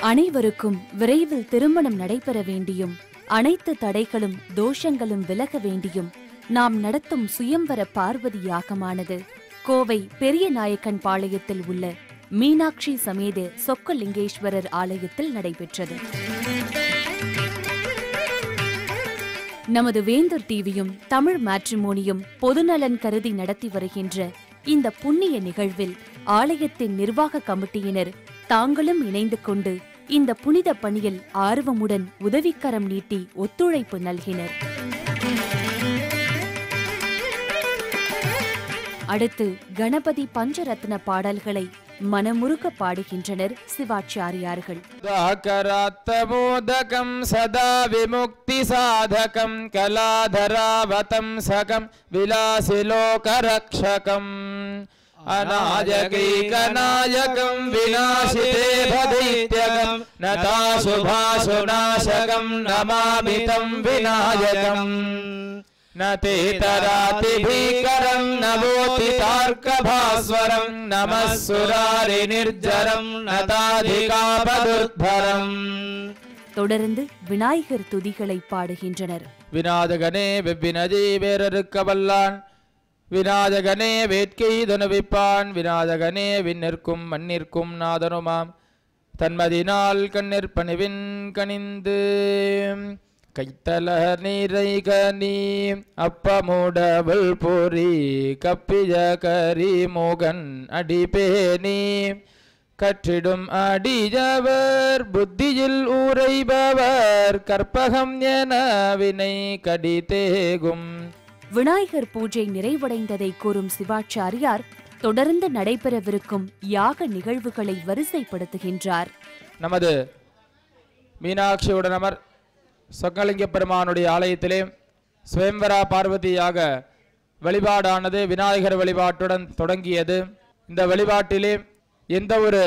அனைவருக்கும் விரைவில் திருமணம் நடைபெற வேண்டியும் அனைத்து தடைகளும் தோஷங்களும் விலக வேண்டியும் நாம் நடத்தும் சுயம்வர பார்வதி யாகமானது கோவை பெரிய நாயக்கன் பாளையத்தில் உள்ள மீனாட்சி சமேத சொக்கலிங்கேஸ்வரர் ஆலயத்தில் நடைபெற்றது நமது வேந்தர் டிவியும் தமிழ் மேட்ரிமோனியும் பொதுநலன் கருதி நடத்தி வருகின்ற இந்த புண்ணிய நிகழ்வில் ஆலயத்தின் நிர்வாக கமிட்டியினர் தாங்களும் இணைந்து கொண்டு இந்த புனித பணியில் ஆர்வமுடன் உதவிக்கரம் நீட்டி ஒத்துழைப்பு நல்கினர் அடுத்து கணபதி பஞ்சரத்ன பாடல்களை மனமுருக பாடுகின்றனர் சிவாச்சாரியார்கள் दाकरात्तमोदकं सदा विमुक्तिसाधकं कलाधरावतंसकं विलासिलोकरक्षकम् अनायकैकनायकं विनाशिते भदैत्यकं नताशुभाशुनाशकं नमामि तं विनायकम् न ते तरातिभीकरं नमोति तार्कभास्वरं नमः सुरारिनिर्जरं नताधिकापदुर्धरम् தொடர்ந்து விநாயகர் துதிகளை பாடுகின்றனர் விநாயகனே வெவ்வினதி வேறறுக்க வல்லான் விநாயகனே வேட்கை தனுவிப்பான் விநாயகனே விண்ணிற்கும் மண்ணிற்கும் நாதனுமாம் தன்மதினால் கண்ணிற்பணிவின் கனிந்து கைத்தல நீரை கனி அப்பமுடவள் பொறி கப்பிய கரி மோகன் அடிபேனி கற்றிடும் அடியவர் புத்தியில் ஊரைபவர் கற்பகம் என வினை கடிதேகும் விநாயகர் பூஜை நிறைவடைந்ததை கூறும் சிவாச்சாரியார் தொடர்ந்து நடைபெறவிருக்கும் யாக நிகழ்வுகளை வரிசைப்படுத்துகின்றார் நமது மீனாட்சி உடனமர் சொக்கலிங்க பெருமானுடைய ஆலயத்திலே சுயம்பரா பார்வதியாக வழிபாடானது விநாயகர் வழிபாட்டுடன் தொடங்கியது இந்த வழிபாட்டிலே எந்த ஒரு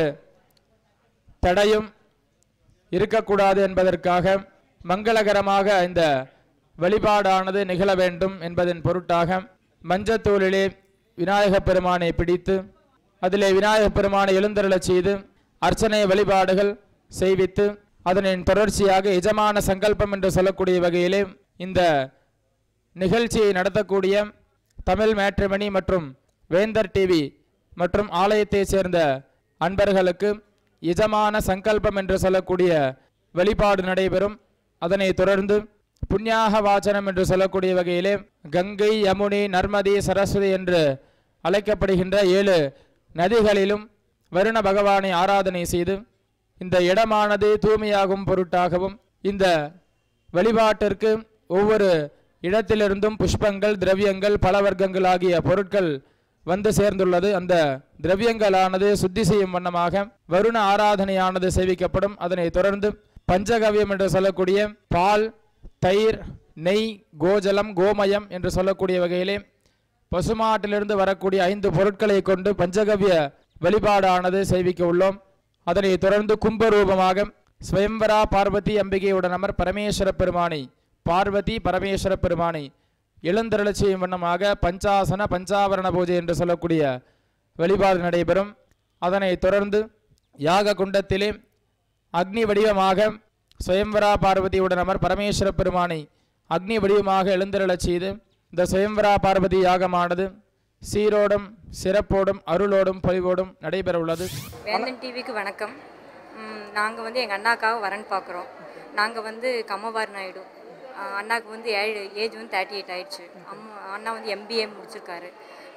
தடையும் இருக்கக்கூடாது என்பதற்காக மங்களகரமாக இந்த வழிபாடானது நிகழ வேண்டும் என்பதன் பொருட்டாக மஞ்சத்தூளிலே விநாயகப் பெருமானை பிடித்து அதிலே விநாயகப் பெருமானை எழுந்தருளச் செய்து அர்ச்சனை வழிபாடுகள் செய்வித்து அதனின் தொடர்ச்சியாக எஜமான சங்கல்பம் என்று சொல்லக்கூடிய வகையிலே இந்த நிகழ்ச்சியை நடத்தக்கூடிய தமிழ் மேட்ரிமணி மற்றும் வேந்தர் டிவி மற்றும் ஆலயத்தைச் சேர்ந்த அன்பர்களுக்கு எஜமான சங்கல்பம் என்று சொல்லக்கூடிய வெளிப்பாடு நடைபெறும் அதனைத் தொடர்ந்து புண்ணியாக வாசனம் என்று சொல்லக்கூடிய வகையிலே கங்கை யமுனி நர்மதி சரஸ்வதி என்று அழைக்கப்படுகின்ற ஏழு நதிகளிலும் வருண பகவானை ஆராதனை செய்து இந்த இடமானது தூய்மையாகும் பொருட்டாகவும் இந்த வழிபாட்டிற்கு ஒவ்வொரு இடத்திலிருந்தும் புஷ்பங்கள் திரவியங்கள் பல வர்க்கங்கள் ஆகிய பொருட்கள் வந்து சேர்ந்துள்ளது அந்த திரவியங்களானது சுத்தி செய்யும் வண்ணமாக வருண ஆராதனையானது சேவிக்கப்படும் அதனைத் தொடர்ந்து பஞ்சகவ்யம் என்று சொல்லக்கூடிய பால் தயிர் நெய் கோஜலம் கோமயம் என்று சொல்லக்கூடிய வகையிலே பசுமாட்டிலிருந்து வரக்கூடிய ஐந்து பொருட்களை கொண்டு பஞ்சகவ்ய வழிபாடானது செய்விக்க உள்ளோம் அதனைத் தொடர்ந்து கும்பரூபமாக ஸ்வயம்பரா பார்வதி அம்பிகையுடன் அமர் பரமேஸ்வர பெருமானை பார்வதி பரமேஸ்வர பெருமானை எழுந்தருளச் செய்யும் வண்ணமாக பஞ்சாசன பஞ்சாவரண பூஜை என்று சொல்லக்கூடிய வழிபாடு நடைபெறும் அதனைத் தொடர்ந்து யாக குண்டத்திலே அக்னி வடிவமாக சுயம்பரா பார்வதியுடன் அமர் பரமேஸ்வர பெருமானை அக்னி வடிவமாக எழுந்தருளச் செய்து இந்த சுயம்பரா பார்வதி யாகமானது சீரோடும் சிறப்போடும் அருளோடும் பொலிவோடும் நடைபெற உள்ளது வேந்தன் டிவிக்கு வணக்கம் நாங்கள் வந்து எங்கள் அண்ணாக்காக வரன் பார்க்குறோம் நாங்கள் வந்து கம்மவார் நாயுடு ஆஹ் அண்ணாவுக்கு வந்து ஏழு ஏஜ் வந்து தேர்ட்டி எயிட் ஆயிடுச்சு அம்மா அண்ணா வந்து எம்பிஏ முடிச்சிருக்காரு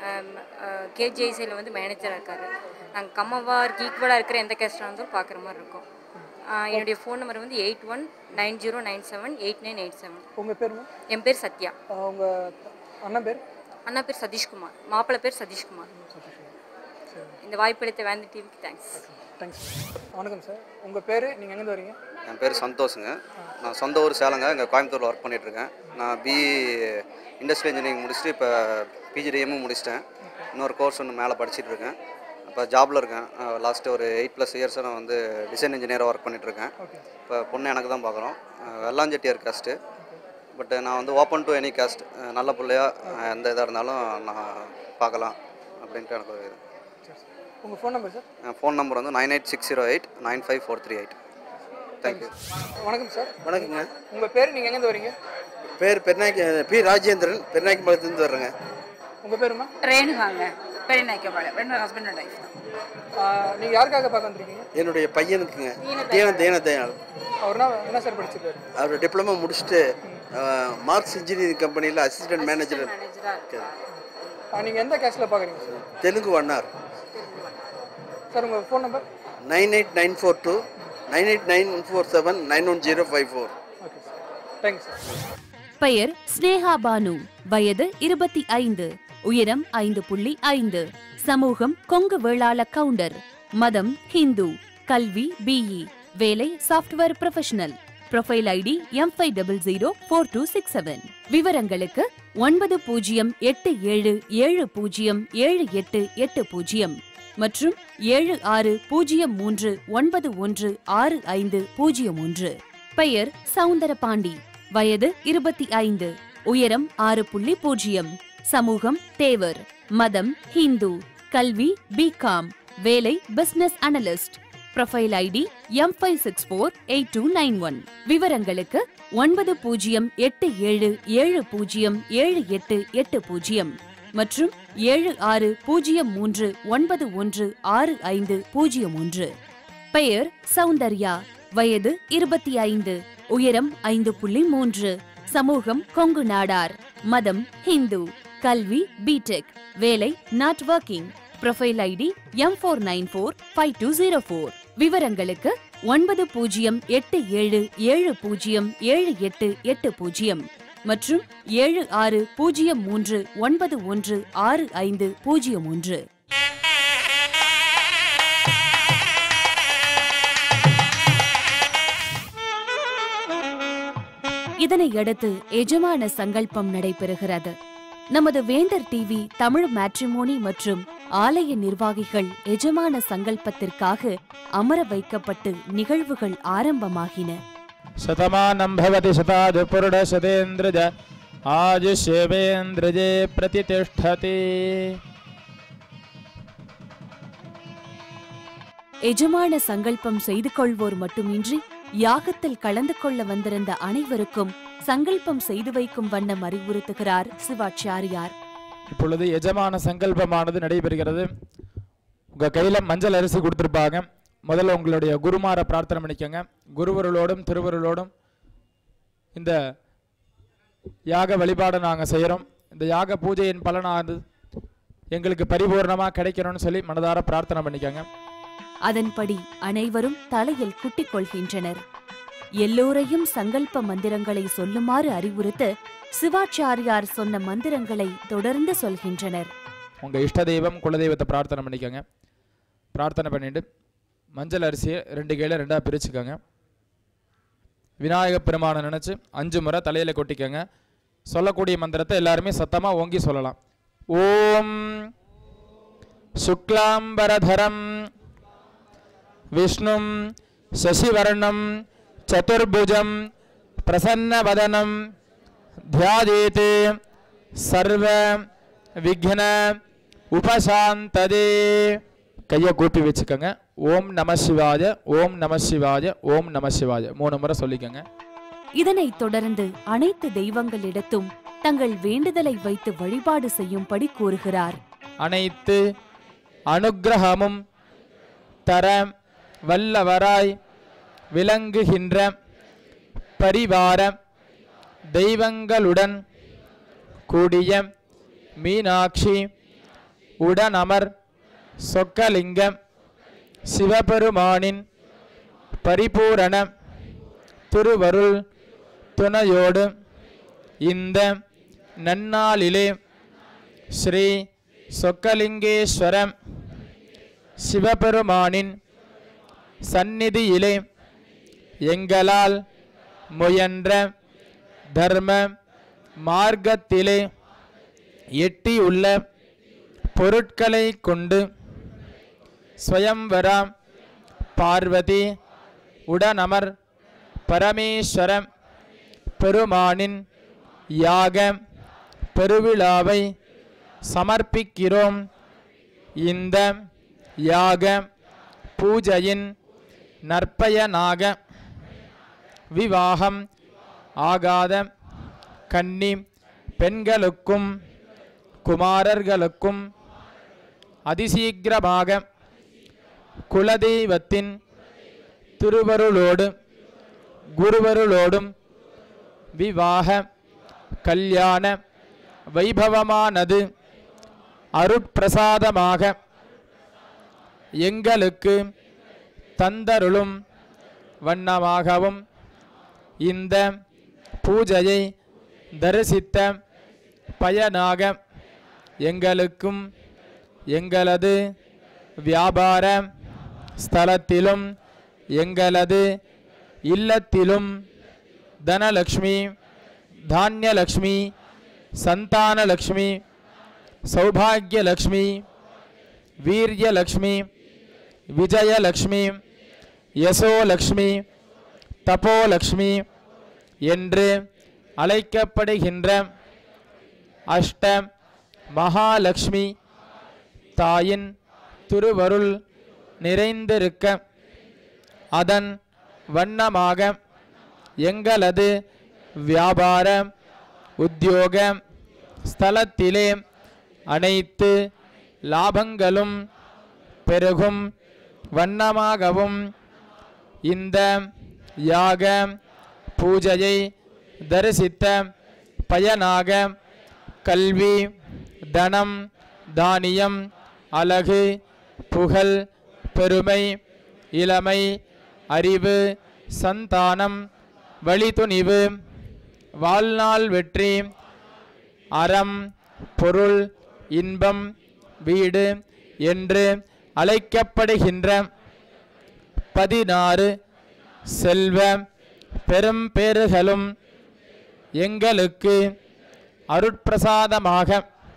கேஜிஐசியில் வந்து மேனேஜராக இருக்காரு நாங்கள் கம்மவாருக்கு ஈக்குவலாக இருக்கிற எந்த கேஸ்டாக இருந்தாலும் பார்க்குற மாதிரி இருக்கும் ஆஹ் என்னுடைய ஃபோன் நம்பர் வந்து eight one nine zero nine seven eight nine eight seven உங்கள் பேருமா என் பேர் சத்யா உங்கள் அண்ணன் பேர் அண்ணா பேர் சதீஷ்குமார் மாப்பிள்ளை பேர் சதீஷ்குமார் இந்த வாய்ப்பளித்த வேந்தன் டிவிக்கு தேங்க்ஸ் தேங்க்ஸ் வணக்கம் சார் உங்கள் பேர் நீங்கள் எங்கேருந்து வரீங்க என் பேர் சந்தோஷுங்க நான் சொந்த ஊர் சேலங்க இங்கே கோயம்புத்தூரில் ஒர்க் பண்ணிகிட்ருக்கேன் நான் பிஇ இண்டஸ்ட்ரியல் இன்ஜினியரிங் முடிச்சுட்டு இப்போ பிஜிடிஎம்மும் முடிச்சிட்டேன் இன்னொரு கோர்ஸ் ஒன்று மேலே படிச்சுட்டு இருக்கேன் இப்போ ஜாபில் இருக்கேன் லாஸ்ட்டு ஒரு எயிட் ப்ளஸ் இயர்ஸாக நான் வந்து டிசைன் இன்ஜினியராக ஒர்க் பண்ணிகிட்ருக்கேன் இப்போ பொண்ணு எனக்கு தான் பார்க்குறோம் வெள்ளாஞ்செட்டியார் காஸ்ட்டு பட் நான் வந்து ஓப்பன் டு எனி காஸ்ட் நல்ல பிள்ளையா அஹ், எந்த இதாக இருந்தாலும் நான் பார்க்கலாம் அப்படின்ட்டு எனக்கு ஒரு இது உங்கள் phone number sir phone number வந்து nine eight six zero eight nine five four three eight thank you வணக்கம் சார் வணக்கங்க உங்கள் பேர் நீங்கள் எங்கேருந்து வரீங்க பேர் பெருநாய்க்கு பி ராஜேந்திரன் பெருநாய்க்கு பாளையத்துலேருந்து வர்றேங்க உங்கள் பேருமா ரேணுகாங்க பெரியநாய்க்கம்பாளையம் ரெண்டு ஹஸ்பண்ட் அண்ட் ஒய்ஃப் நீங்கள் யாருக்காக பார்க்க வந்திருக்கீங்க என்னுடைய பையனுக்குங்க தீன தீன தயாள் அவர்னா என்ன சார் படிச்சிருக்காரு அவர் டிப்ளமோ முடிச்சுட்டு மார்க்ஸ் இன்ஜினியரிங் கம்பெனியில் அசிஸ்டன்ட் மேனேஜர் நீங்கள் எந்த கேஸில் பார்க்குறீங்க சார் தெலுங்கு வண்ணார் சார் உங்கள் phone number nine eight nine four two nine eight nine four seven nine one zero five four okay sir thanks sir பெயர் ஸ்னேகா பானு வயது இருபத்தி ஐந்து உயரம் ஐந்து புள்ளி ஐந்து சமூகம் கொங்கு வேளாள கவுண்டர் மதம் ஹிந்து கல்வி பிஇ வேலை software professional profile ID M five double zero four two six seven விவரங்களுக்கு ஒன்பது பூஜ்ஜியம் எட்டு ஏழு ஏழு பூஜ்ஜியம் ஏழு எட்டு எட்டு பூஜ்ஜியம் மற்றும் ஏழு ஆறு பூஜ்ஜியம் மூன்று ஒன்பது ஒன்று ஆறு ஐந்து பூஜ்ஜியம் ஒன்று பெயர் சவுந்தரபாண்டி வயது இருபத்தி ஐந்து உயரம் ஆறு புள்ளி பூஜ்ஜியம் சமூகம் தேவர் மதம் ஹிந்து கல்வி பிகாம் வேலை business analyst profile ID M five six four eight two nine one விவரங்களுக்கு ஒன்பது பூஜ்ஜியம் எட்டு ஏழு ஏழு பூஜ்ஜியம் ஏழு எட்டு எட்டு பூஜ்ஜியம் மற்றும் ஏழு ஆறு பூஜ்ஜியம் மூன்று ஒன்பது ஒன்று ஆறு ஐந்து பூஜ்ஜியம் ஒன்று பெயர் சௌந்தர்யா வயது இருபத்தி ஐந்து உயரம் ஐந்து புள்ளி மூன்று சமூகம் கொங்கு நாடார் மதம் ஹிந்து கல்வி பிடெக் வேலை not working profile ID M four nine four five two zero four விவரங்களுக்கு ஒன்பது பூஜ்ஜியம் எட்டு ஏழு ஏழு பூஜ்ஜியம் ஏழு எட்டு எட்டு பூஜ்ஜியம் மற்றும் ஏழு ஆறு பூஜ்ஜியம் மூன்று ஒன்பது ஒன்று ஆறு ஐந்து பூஜ்ஜியம் ஒன்று இதனையடுத்து எஜமான சங்கல்பம் நடைபெறுகிறது நமது வேந்தர் டிவி தமிழ் மேட்ரிமோனி மற்றும் ஆலய நிர்வாகிகள் எஜமான சங்கல்பத்திற்காக அமர வைக்கப்பட்டு நிகழ்வுகள் ஆரம்பமாகின शतमानं भवति शताधिपुरुषशतेन्द्रज आजुष्येवेन्द्रजे प्रतितिष्ठति எஜமான சங்கல்பம் செய்து கொள்வோர் மட்டுமின்றி யாகத்தில் கலந்து கொள்ள வந்திருந்த அனைவருக்கும் சங்கல்பம் செய்து வைக்கும் வண்ணம் அறிவுறுத்துகிறார் சிவாச்சாரியார் இப்பொழுது எஜமான சங்கல்பமானது நடைபெறுகிறது உங்கள் கையில் மஞ்சள் அரிசி கொடுத்துருப்பாங்க முதல்ல உங்களுடைய குருமாரை பிரார்த்தனை பண்ணிக்கோங்க குருவருளோடும் திருவருளோடும் இந்த யாக வழிபாடை நாங்கள் செய்கிறோம் இந்த யாக பூஜையின் பலனானது எங்களுக்கு பரிபூர்ணமாக கிடைக்கணும்னு சொல்லி மனதார பிரார்த்தனை பண்ணிக்கோங்க அதன்படி அனைவரும் தலையில் குட்டிக் கொள்கின்றனர் எல்லோரையும் சங்கல்ப மந்திரங்களை சொல்லுமாறு அறிவுறுத்த சிவாச்சாரியார் சொன்ன மந்திரங்களை தொடர்ந்து சொல்கின்றனர் உங்கள் இஷ்ட தெய்வம் குலதெய்வத்தை பிரார்த்தனை பண்ணிக்கோங்க பிரார்த்தனை பண்ணிட்டு மஞ்சள் அரிசியை ரெண்டு கையில் ரெண்டாக பிரிச்சுக்கோங்க விநாயகப் பெருமானை நினச்சி அஞ்சு முறை தலையில் கொட்டிக்கோங்க சொல்லக்கூடிய மந்திரத்தை எல்லாருமே சத்தமாக ஓங்கி சொல்லலாம் ஓம் சுக்லாம்பரதரம் விஷ்ணும் சசிவர்ணம் சதுர்புஜம் பிரசன்னவதனம் தியாதேத் சர்வ விக்ன உபசாந்ததே கையை கூப்பி வச்சுக்கோங்க ஓம் நம சிவாய ஓம் நம சிவாய ஓம் நம சிவாய மூணு முறை சொல்லிக்கோங்க இதனைத் தொடர்ந்து அனைத்து தெய்வங்களிடத்தும் தங்கள் வேண்டுதலை வைத்து வழிபாடு செய்யும்படி கூறுகிறார் அனைத்து அனுக்கிரகமும் தர வல்லவராய் விளங்குகின்ற பரிவார தெய்வங்களுடன் கூடிய மீனாட்சி உடனமர் சொக்கலிங்க சிவபெருமானின் பரிபூரண திருவருள் துணையோடு இந்த நன்னாளிலே ஸ்ரீ சொக்கலிங்கேஸ்வர சிவபெருமானின் சந்நிதியிலே எங்களால் முயன்ற தர்ம மார்க்கத்திலே எட்டியுள்ள பொருட்களை கொண்டு ஸ்வயம்வர பார்வதி உடனமர் பரமேஸ்வர பெருமானின் யாக பெருவிழாவை சமர்ப்பிக்கிறோம் இந்த யாக பூஜையின் நற்பயனாக விவாகம் ஆகாத கன்னி பெண்களுக்கும் குமாரர்களுக்கும் அதிசீக்கிரமாக குலதெய்வத்தின் திருவருளோடு குருவருளோடும் விவாக கல்யாண வைபவமானது அருட்பிரசாதமாக எங்களுக்கு தந்தருளும் வண்ணமாகவும் இந்த பூஜையை தரிசித்த பயனாக எங்களுக்கும் எங்களது வியாபார ஸ்தலத்திலும் எங்களது இல்லத்திலும் தனலக்ஷ்மி தானியலக்ஷ்மி சந்தானலக்ஷ்மி சௌபாகியலக்ஷ்மி வீரியலக்ஷ்மி விஜயலக்ஷ்மி யசோலக்ஷ்மி தபோலக்ஷ்மி என்று அழைக்கப்படுகின்ற அஷ்ட மகாலக்ஷ்மி தாயின் திருவருள் நிறைந்திருக்க அதன் வண்ணமாக எங்களது வியாபார உத்தியோக ஸ்தலத்திலே அனைத்து லாபங்களும் பெருகும் வண்ணமாகவும் இந்த யாக பூஜையை தரிசித்த பயனாக கல்வி தனம் தானியம் அழகு புகழ் பெருமை இளமை அறிவு சந்தானம் வழித்துணிவு வாழ்நாள் வெற்றி அறம் பொருள் இன்பம் வீடு என்று அழைக்கப்படுகின்ற பதினாறு செல்வ பெரும் பேறுகளும் எங்களுக்கு அருட்பிரசாதமாக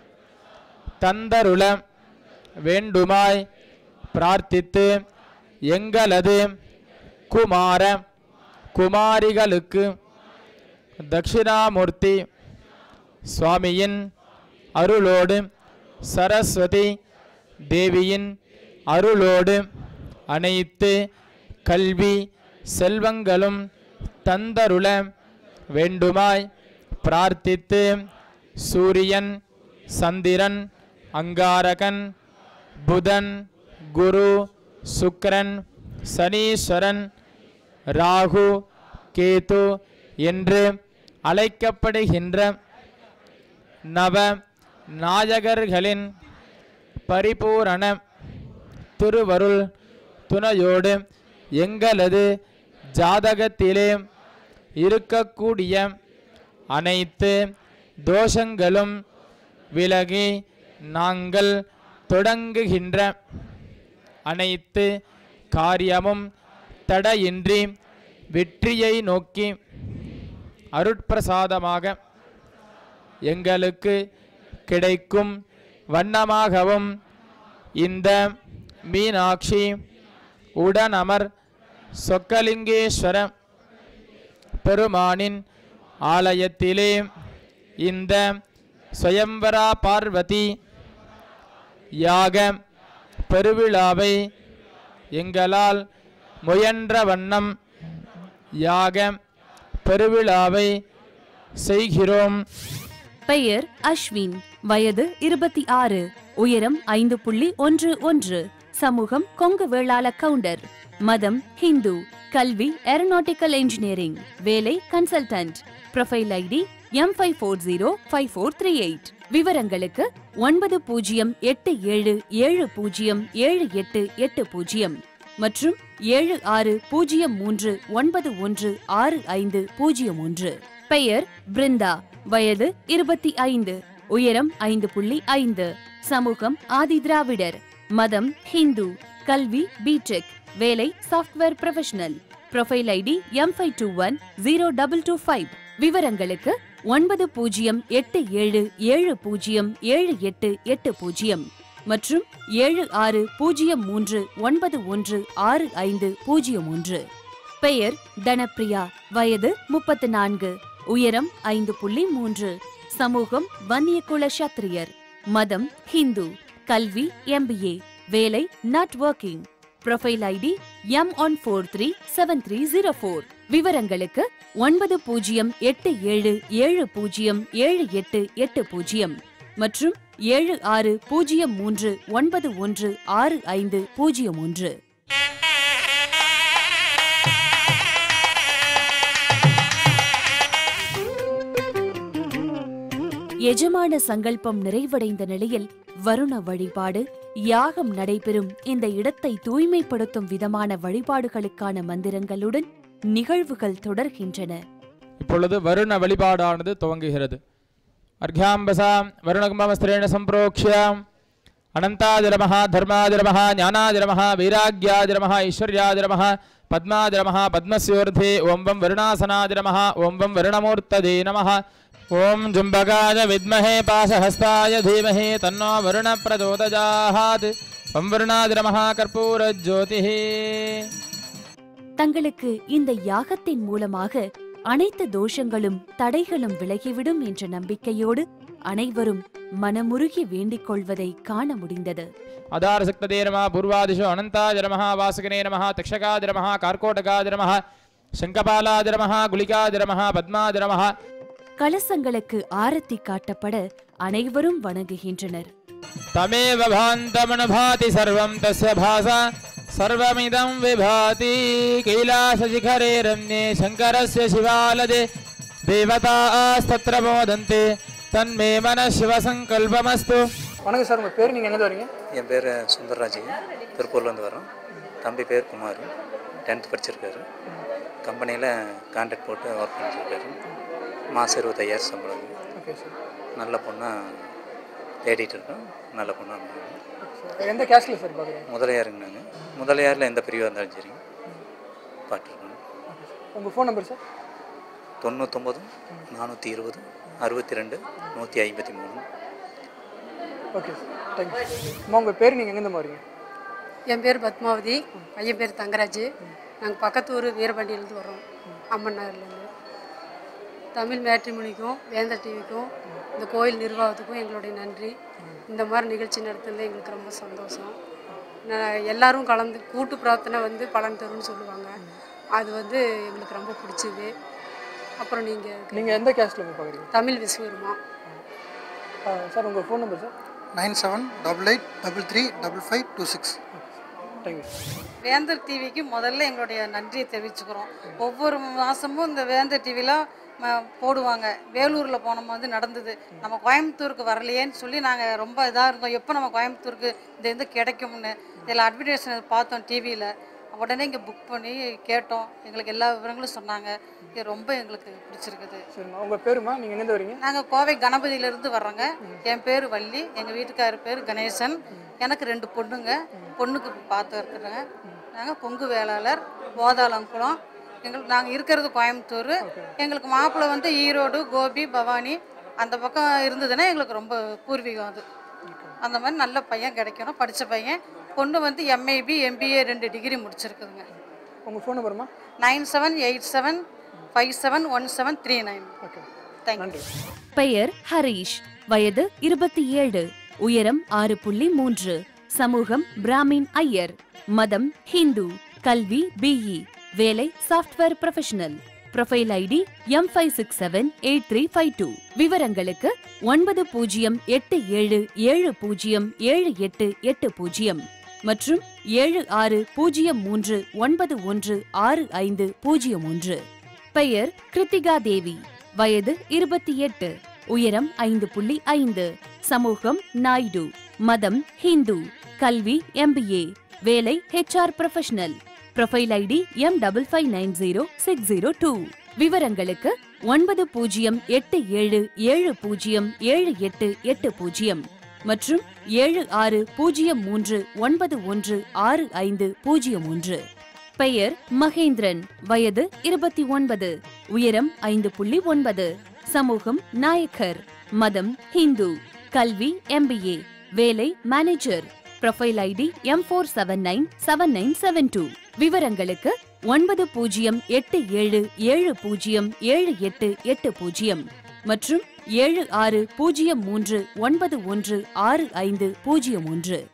தந்தருள வேண்டுமாய் பிரார்த்தித்து எங்களது குமார குமாரிகளுக்கு தட்சிணாமூர்த்தி சுவாமியின் அருளோடு சரஸ்வதி தேவியின் அருளோடு அனைத்து கல்வி செல்வங்களும் தந்தருள வேண்டுமாய் பிரார்த்தித்து சூரியன் சந்திரன் அங்காரகன் புதன் குரு சுக்கிரன் சனீஸ்வரன் ராகு கேது என்று அழைக்கப்படுகின்ற நவ நாயகர்களின் பரிபூரண திருவருள் துணையோடு எங்களது ஜாதகத்திலே இருக்கக்கூடிய அனைத்து தோஷங்களும் விலகி நாங்கள் தொடங்குகின்ற அனைத்து காரியமும் தடையின்றி வெற்றியை நோக்கி அருட்பிரசாதமாக எங்களுக்கு கிடைக்கும் வண்ணமாகவும் இந்த மீனாட்சி உடனமர் சொக்கலிங்கேஸ்வர பெருமானின் ஆலயத்திலே இந்த சுயம்பரா பார்வதி யாக பெருவிழாவை எங்களால் முயன்ற வண்ணம் யாக பெருவிழாவை செய்கிறோம் பெயர் அஸ்வின் வயது இருபத்தி ஆறு உயரம் ஐந்து புள்ளி ஒன்று ஒன்று சமூகம் கொங்கு வேளாள கவுண்டர் மதம் ஹிந்து கல்வி ஏரோநாட்டிக்கல் இன்ஜினியரிங் வேலை consultant profile ID M five four zero five four three eight விவரங்களுக்கு ஒன்பது பூஜ்ஜியம் எட்டு ஏழு ஏழு பூஜ்ஜியம் ஏழு எட்டு எட்டு பூஜ்ஜியம் மற்றும் ஏழு ஆறு பூஜ்ஜியம் மூன்று ஒன்பது ஒன்று ஆறு ஐந்து பூஜ்ஜியம் ஒன்று பெயர் பிருந்தா வயது இருபத்தி ஐந்து உயரம் ஐந்து புள்ளி ஐந்து சமூகம் ஆதி திராவிடர் மதம் ஹிந்து கல்வி பிடெக் வேலை software professional profile ID M five two one zero double two five விவரங்களுக்கு ஒன்பது பூஜ்ஜியம் எட்டு ஏழு ஏழு பூஜ்ஜியம் ஏழு எட்டு எட்டு பூஜ்ஜியம் மற்றும் ஏழு ஆறு பூஜ்ஜியம் மூன்று ஒன்பது ஒன்று ஆறு ஐந்து பூஜ்ஜியம் ஒன்று பெயர் தனப்பிரியா வயது முப்பத்து நான்கு உயரம் ஐந்து புள்ளி மூன்று சமூகம் வன்னியகுல சத்திரியர் மதம் ஹிந்து கல்வி எம்பிஏ வேலை not working profile ID M one four three seven three zero four விவரங்களுக்கு ஒன்பது பூஜ்ஜியம் எட்டு ஏழு ஏழு பூஜ்ஜியம் ஏழு எட்டு எட்டு பூஜ்ஜியம் மற்றும் ஏழு ஆறு பூஜ்ஜியம் மூன்று ஒன்பது ஒன்று ஆறு ஐந்து பூஜ்ஜியம் ஒன்று எஜமான சங்கல்பம் நிறைவடைந்த நிலையில் வருண வழிபாடு யாகம் நடைபெறும் இந்த இடத்தை தூய்மைப்படுத்தும் விதமான வழிபாடுகளுக்கான மந்திரங்களுடன் நிகழ்வுகள் தொடர்கின்றன இப்பொழுது வருண வழிபாடானது துவங்குகிறது அர்க்யாம்பசாம் வருணகும்பமஸ்திரேண சம்பிரோக்ஷியாம் அனந்தாதிரமஹ தர்மாதிரமஹ ஞானாதிரமஹ வைராக்கியாதிரமஹ ஐஸ்வர்யாதிரமஹ பத்மாதிரமஹ பத்மஸ்யோர்தே ஓம் வம் வருணாசனாதிரமஹ ஓம் வம் வருணமூர்த்ததே நமஹ ஓம் ஜும்பகாய வித்மஹே பாசஹஸ்தாய தீமஹி தன்னோ வருண பிரதோதஜாஹாத் ஓம் வருணாதிரமஹ கற்பூர ஜோதிஹே தங்களுக்கு இந்த யாகத்தின் மூலமாக அனைத்து தோஷங்களும் தடைகளும் விலகிவிடும் என்ற நம்பிக்கையோடு அனைவரும் மனமுருகி வேண்டிக் கொள்வதை காண முடிந்தது அதாரசக்ததே நம பூர்வாதிஷு அனந்தாய நம வாசுகனே நம தக்ஷகாதி நம கார்கோடகாதி நம சங்கபாலாதி நம குலிகாதி நம பத்மாதி நம கலசங்களுக்கு ஆரத்தி காட்டப்பட அனைவரும் வணங்குகின்றனர் தமேவ பாந்தமனுபாதி சர்வம் தஸ்ய பாசா சர்வமிதம் விபாதி கைலாசசிகரே ரம்யே சங்கரஸ்ய சிவாலதே தேவதாஸ்தத்ர மோதந்தே தன்மே மன சிவசங்கல்பமஸ்து வணக்கம் சார் உங்கள் பேர் நீங்கள் எங்கேருந்து வரீங்க என் பேர் சுந்தர்ராஜ் திருப்பூர்லேருந்து வரோம் தம்பி பேர் குமார் டென்த் படிச்சிருக்காரு கம்பெனியில் கான்ட்ராக்ட் போட்டு ஒர்க் பண்ணிட்டுருக்காரு மாதம் இருபத்தையாயிரம் சம்பளம் ஓகே சார் நல்ல பொண்ணாக தேடிட்டு இருக்கோம் நல்ல பொண்ணாக சார் எந்த கேஸ்டில் சார் பார்க்குறீங்க முதலியாருங்க நாங்கள் முதலியாரில் எந்த பிரிவாக இருந்தாலும் சரி பார்த்துருக்கோம் உங்கள் ஃபோன் நம்பர் சார் தொண்ணூத்தொம்பது நானூற்றி இருபது அறுபத்தி ரெண்டு நூற்றி ஐம்பத்தி மூணு ஓகே சார் தேங்க்யூ அம்மா உங்கள் பேர் நீங்கள் எங்கேருந்து வரீங்க என் பேர் பத்மாவதி பையன் பேர் தங்கராஜ் நாங்கள் பக்கத்து ஊர் வீரபாண்டியிலேருந்து வரோம் அம்மன் நகர்லேருந்து தமிழ் மேட்ரிமோனிக்கும் வேந்தர் டிவிக்கும் இந்த கோயில் நிர்வாகத்துக்கும் எங்களுடைய நன்றி இந்த மாதிரி நிகழ்ச்சி நடத்துனது எங்களுக்கு ரொம்ப சந்தோஷம் நான் எல்லாரும் கலந்து கூட்டு பிரார்த்தனை வந்து பலன் தரும்னு சொல்லுவாங்க அது வந்து எங்களுக்கு ரொம்ப பிடிச்சது அப்புறம் நீங்கள் நீங்கள் எந்த கேஸ்டில் போய் பார்க்குறீங்க தமிழ் விஸ்வருமா சார் உங்கள் phone number sir nine seven double eight double three double five two six thank you Vendhar டிவிக்கு முதல்ல எங்களுடைய நன்றியை தெரிவிச்சுக்கிறோம் ஒவ்வொரு மாதமும் இந்த வேந்தர் டிவியில் போடுவாங்க வேலூரில் போனோம் நடந்தது நம்ம கோயம்புத்தூருக்கு வரலையேன்னு சொல்லி நாங்கள் ரொம்ப இதாக இருந்தோம் எப்போ நம்ம கோயம்புத்தூருக்கு இந்த இது கிடைக்கும்னு இதில் அட்வர்டைஸ்மெண்ட் பார்த்தோம் டிவியில் உடனே இங்கே புக் பண்ணி கேட்டோம் எங்களுக்கு எல்லா விவரங்களும் சொன்னாங்க இது ரொம்ப எங்களுக்கு பிடிச்சிருக்குது சரிம்மா உங்கள் பேருமா நீங்கள் எங்கேருந்து வரீங்க நாங்கள் கோவை கணபதியிலேருந்து வர்றோங்க என் பேர் வள்ளி எங்கள் வீட்டுக்காரர் பேர் கணேசன் எனக்கு ரெண்டு பொண்ணுங்க பொண்ணுக்கு பார்த்து இருக்கிறேங்க நாங்கள் கொங்கு வேளாளர் போதாளங்குளம் எங்களுக்கு நாங்கள் இருக்கிறது கோயம்புத்தூர் எங்களுக்கு மாப்பிள்ளை வந்து ஈரோடு கோபி பவானி அந்த பக்கம் இருந்ததுன்னா எங்களுக்கு ரொம்ப பூர்வீகம் அது அந்த மாதிரி நல்ல பையன் கிடைக்கணும் படித்த பையன் பொண்ணு வந்து எம்ஏபி எம்பிஏ ரெண்டு டிகிரி முடிச்சிருக்குதுங்க உங்கள் ஃபோன் நம்பருமா nine seven eight seven five seven one seven three nine okay thank you பெயர் ஹரீஷ் வயது இருபத்தி ஏழு உயரம் ஆறு புள்ளி மூன்று சமூகம் பிராமின் ஐயர் மதம் ஹிந்து கல்வி பிஇ வேலை software professional profile ID M five six seven eight three five two விவரங்களுக்கு ஒன்பது பூஜ்ஜியம் எட்டு ஏழு ஏழு பூஜ்ஜியம் ஏழு எட்டு எட்டு பூஜ்ஜியம் மற்றும் ஏழு ஆறு பூஜ்ஜியம் மூன்று ஒன்பது ஒன்று ஆறு ஐந்து பூஜ்ஜியம் ஒன்று பெயர் கிருத்திகா தேவி வயது இருபத்தி எட்டு உயரம் ஐந்து புள்ளி ஐந்து சமூகம் நாயுடு மதம் ஹிந்து கல்வி எம்பிஏ வேலை HR professional profile ID M double five nine zero six zero two விவரங்களுக்கு ஒன்பது பூஜ்ஜியம் எட்டு ஏழு ஏழு பூஜ்ஜியம் ஏழு எட்டு எட்டு பூஜ்ஜியம் மற்றும் ஏழு ஆறு பூஜ்ஜியம் மூன்று ஒன்பது ஒன்று ஆறு ஐந்து பூஜ்ஜியம் ஒன்று பெயர் மகேந்திரன் வயது இருபத்தி ஒன்பது உயரம் ஐந்து புள்ளி ஒன்பது சமூகம் நாயக்கர் மதம் ஹிந்து கல்வி எம்பிஏ வேலை manager profile ID M four seven nine seven nine seven two விவரங்களுக்கு ஒன்பது பூஜ்ஜியம் எட்டு ஏழு ஏழு பூஜ்ஜியம் ஏழு எட்டு எட்டு பூஜ்ஜியம் மற்றும் ஏழு ஆறு பூஜ்ஜியம் மூன்று ஒன்பது ஒன்று ஆறு ஐந்து பூஜ்ஜியம் ஒன்று